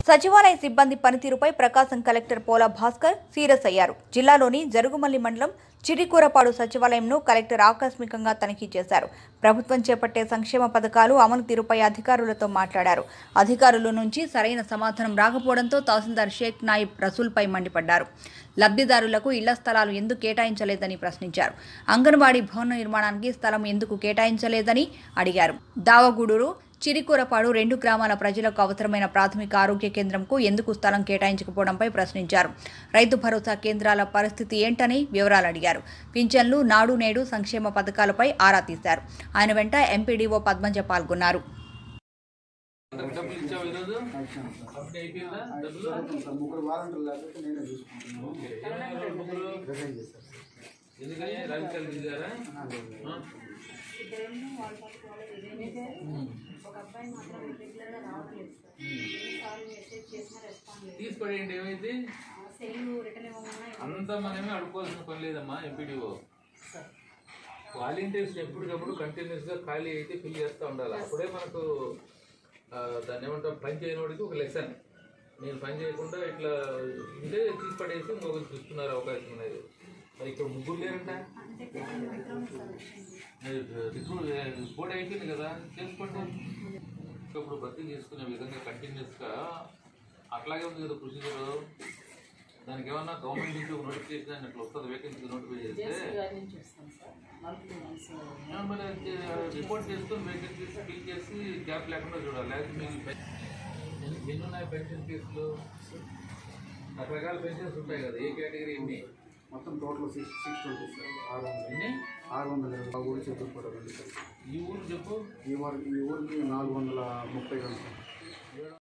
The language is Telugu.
సచివాలయ సిబ్బంది పనితీరుపై ప్రకాశం కలెక్టర్ పోలా భాస్కర్ సీరియస్ అయ్యారు జిల్లాలోని జరుగుమల్లి మండలం చిరికూరపాడు సచివాలయంను కలెక్టర్ ఆకస్మికంగా తనిఖీ చేశారు ప్రభుత్వం చేపట్టే సంక్షేమ పథకాలు అమలు తీరుపై అధికారులతో మాట్లాడారు అధికారుల నుంచి సరైన సమాధానం రాకపోవడంతో తహసీల్దార్ షేక్ నాయిబ్ రసూల్పై మండిపడ్డారు లబ్ధిదారులకు ఇళ్ల స్థలాలు ఎందుకు కేటాయించలేదని ప్రశ్నించారు అంగన్వాడీ భవన నిర్మాణానికి స్థలం ఎందుకు కేటాయించలేదని అడిగారు దావగూడూరు చిరికూరపాడు రెండు గ్రామాల ప్రజలకు అవసరమైన ప్రాథమిక ఆరోగ్య కేంద్రంకు ఎందుకు స్థలం కేటాయించకపోవడంపై ప్రశ్నించారు రైతు భరోసా కేంద్రాల పరిస్థితి ఏంటని వివరాలు అడిగారు పింఛన్లు నాడు నేడు సంక్షేమ పథకాలపై ఆరా తీశారు ఆయన వెంట ఎంపీడీఓ పద్మజ పాల్గొన్నారు డబ్బులు ఇచ్చావు ఈరోజు కంపెనీ అయిపోయిందా డబ్బులు సార్ ముగ్గురు వారంటీలు లేకపోతే నేనే చూసుకుంటున్నాను ఓకే ఏమన్నారు ముగ్గురు రిజైన్ చేశారు సార్ ఎందుకని రాజకీయాలు దిగారా ఆ, లేదు, లేదు. ఆ? ఒక అబ్బాయి మాత్రం రెగ్యులర్గా రావట్లేదు సార్ ఎన్నిసార్లు మెసేజ్ చేసినా రెస్పాండ్ లేదు తీసి పడేయండి ఏమైంది సెల్ రిటర్న్ ఇవ్వమన్నా అంతా మనమే అడుకోవాల్సిన పని లేదమ్మా ఎంపీడీఓ వాలంటీర్స్ ఎప్పటికప్పుడు కంటిన్యూస్ గా ఖాళీ అయితే ఫిల్ చేస్తూ ఉండాలి అప్పుడే మనకు ఆ, దాన్ని ఏమంటాం పని చేయనోడికి ఒక లెసన్ నేను పని చేయకుండా ఇట్లా ఉంటే తీసి పడేసి ఇంకొకరు చూస్తున్నారు అవకాశం ఉన్నది మరి ఇక్కడ ముగ్గురు లేరంట అంటే పెట్టిన విక్రమ్ సార్ వచ్చింది రిపోర్ట్ అయిపోయింది కదా చేసుకోండి ఇప్పుడు భర్తీ చేసుకునే విధంగా కంటిన్యూస్గా అట్లాగే ఉంది కదా ప్రొసీజర్ దానికి ఏమన్నా గవర్నమెంట్ నుంచి ఒక నోటిఫికేషన్ అని అట్లా వస్తుంది వేకెన్సీ నోటిఫై చేస్తే గారి నుంచి వస్తాం సార్ మంత్లీ వన్స్ ఆ, మరి అది రిపోర్ట్ చేసుకొని వేకెన్సీస్ ఫిల్ చేసి గ్యాప్ లేకుండా చూడాలి లేకపోతే మీకు పెన్- ఎన్ని ఎన్ని ఉన్నాయి పెన్షన్ కేసులు రకరకాల పెన్షన్స్ ఉంటాయి కదా ఏ కేటగిరీ ఎన్ని మొత్తం total six six twenty sir ఆరు వందలు ఎన్ని ఆరు వందల ఇరవై ఆ ఊరి చేతులు కూడా రెండు సార్ ఈ ఊరు చెప్పు ఈ ఊరికి ఈ ఊరికి నాలుగు వందల ముప్పై రెండు సార్